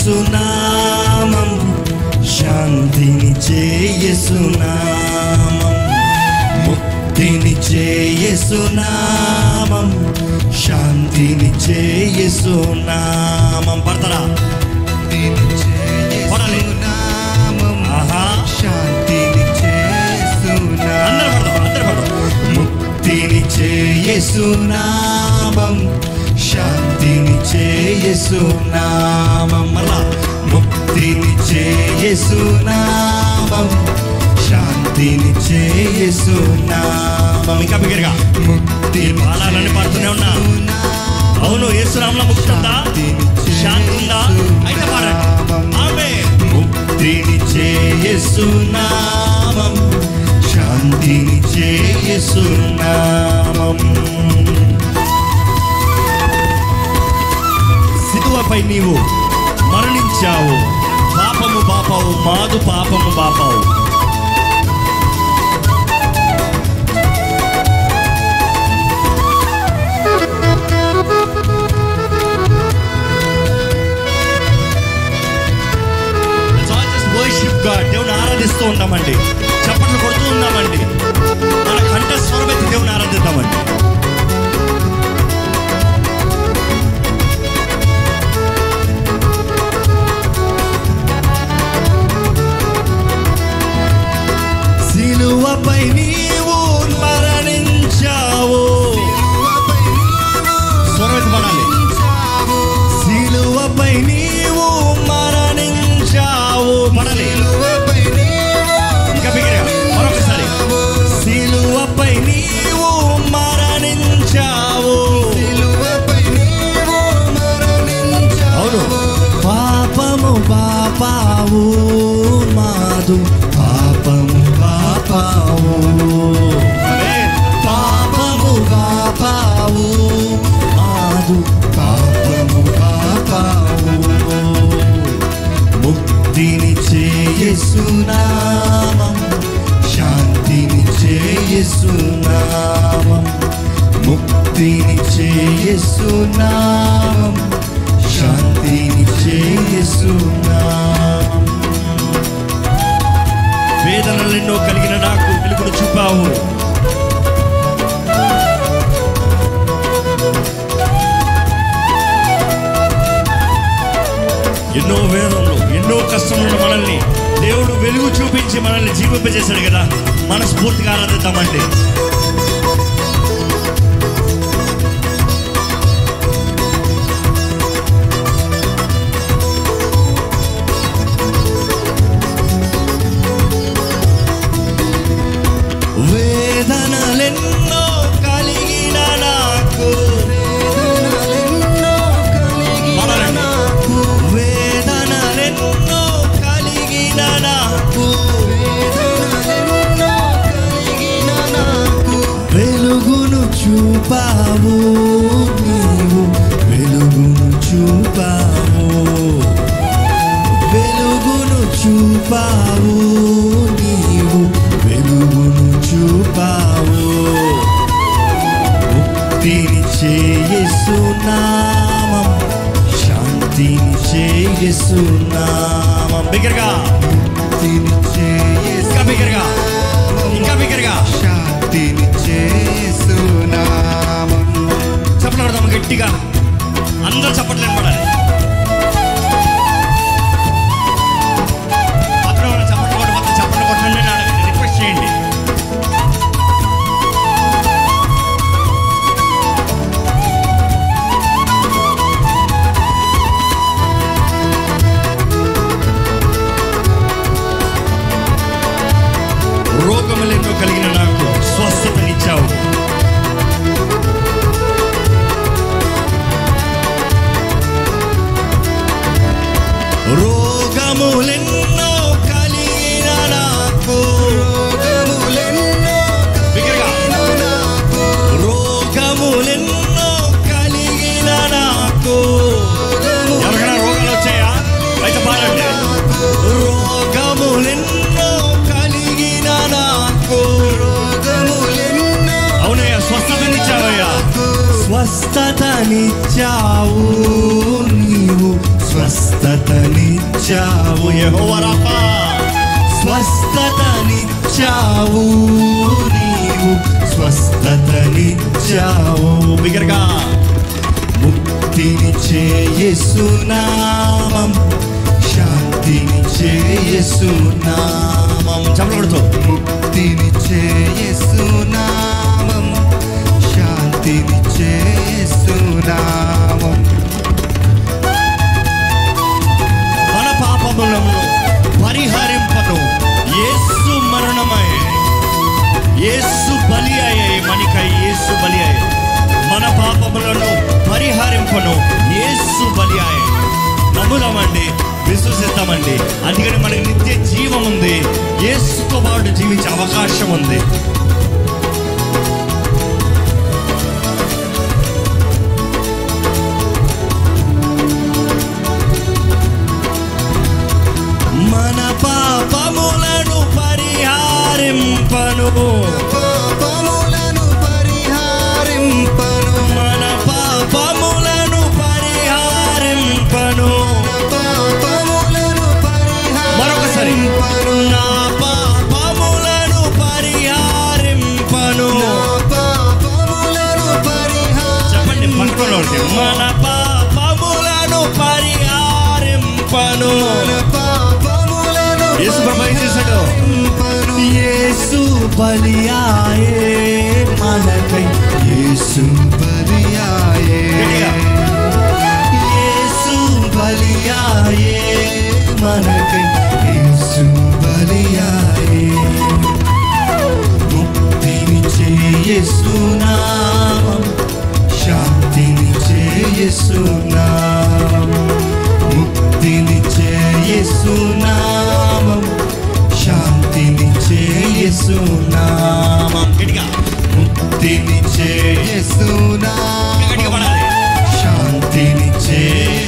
యేసునామం శాంతినిచ్చే యేసునామం ముక్తినిచ్చే యేసునామం శాంతినిచ్చే యేసునామం పడతారా పడాలి. ఆహా. అందరూ పడదాం అందరూ పడదాం ముక్తినిచ్చే యేసునామం శాంతినిచ్చే యేసునామం మళ్ళా ముక్తినిచ్చే యేసునామం శాంతినిచ్చే యేసునామం ఇంకా బిగ్గరగా ముక్తి పాడాలని పాడుతూనే ఉన్నా అవును యేసునామంలో ముక్తి ఉందా శాంతి ఉందా అయితే పాడండి ఆమె ముక్తినిచ్చే యేసునామం శాంతినిచ్చే యేసునామం సిలువపై నీవు మరణించావు పాపము పాపావు మాదు పాపము పాపావు వర్షిప్ గాడ్ దేవుని ఆరాధిస్తూ ఉంటామండి చప్పట్లు కొడుతూ ఉన్నామండి మన కంఠ స్వరమెత్తి దేవుని ఆరాధిద్దామండి సిలువపై నీవు మరణించావు స్వరమెత్తి పడాలి సిలువపై నీవు మరణించావు పడాలి ఇంకా బిగ్గరగా మరొకసారి సిలువపై నీవు మరణించావు అవును పాపము పాపావు మాదు పాపము పాపావు పాపము పాపావు మాదు పాపము పాపావు ముక్తిని చేయసునామం శాంతిని చేయసునామం ముక్తిని చేయసునామం శాంతిని చేయసునామం వేదనలెన్నో కలిగిన నాకు వెలుగును చూపావు ఎన్నో వేదనలు ఎన్నో కష్టములను మనల్ని దేవుడు వెలుగు చూపించి మనల్ని జీవింపజేశాడు కదా మనస్ఫూర్తిగా ఆరాధిద్దామండి వేదనలెన్నో కలిగిన నాకు వేదనలెన్నో కలిగిన నాకు వెలుగును చూపావు నీవు వెలుగును చూపావు వెలుగును చూపావు నీవు వెలుగును చూపావు ముక్తిని చేయసునామం శాంతిని చేయసునామం బిగ్గరగా ముక్తిని ఇంకా బిగ్గరగా ఇంకా బిగ్గరగా శాంతిని చేసునామం చప్పట్లు కొడదాం గట్టిగా అందరూ చప్పట్లు పడాలి పక్కన ఉన్న చప్పట్లు కొట్టి మొత్తం చప్పట్లు కొట్టండి అని అడగండి రిక్వెస్ట్ చేయండి రోగములెన్నో కలిగిన నాకు స్వస్థతనిచ్చావు రోగములెన్నో కలిగిన నాకు రోగములెన్నో బిగ్గరగా. నాకు రోగములెన్నో కలిగిన నాకు ఎవరికైనా రోగాలు వచ్చాయా అయితే పాడండి రోగములెన్నో కలిగిన నాకు రోగములెన్నో అవునయ్యా స్వస్థతనిచ్చావయ్యా స్వస్థతనిచ్చావు నీవు స్వస్థతనిచ్చావు యెహోవా రాఫా స్వస్థతనిచ్చావు నీవు స్వస్థతనిచ్చావు బిగ్గరగా ముక్తినిచ్చే యేసునామం శాంతినిచ్చే యేసునామం చప్పట్లు కొడుతూ ముక్తినిచ్చే యేసునామం శాంతినిచ్చే యేసునామం మన పాపములను పరిహరింపను యేసు మరణమై యేసు బలి అయ్యాయి మనకై యేసు బలి అయ్యాయి మన పాపములను పరిహరింపను యేసు బలి అయ్యాయి నమ్ముదామండి విశ్వసిద్దామండి అందుకని మనకి నిత్య జీవం ఉంది యేసుతో పాటు జీవించే అవకాశం ఉంది మన పాపములను పరిహారింపను పాపములను పరిహారింపను మన పాపములను పరిహారింపను పాపములను మరొకసారి పరిహారింపను నా పాపములను పరిహారింపను నా పాపములను చెప్పండి పరిహారింపను పక్కన వాళ్ళకి. మన పాపములను పరిహారింపను మన పాపములను యేసు ప్రభు ఏం చేశాడు? పరిహారింపను. యేసు బలియాయే మనకై యేసు బలియాయే గట్టిగా. యేసు బలియాయే మనకై యేసు బలియాయే ముక్తినిచ్చే యేసునామం శాంతినిచ్చే యేసునామం ముక్తినిచ్చే యేసునామం శాంతినిచ్చే యేసునామం గట్టిగా ముక్తినిచ్చే గట్టిగా యేసునామం పడాలి శాంతినిచ్చే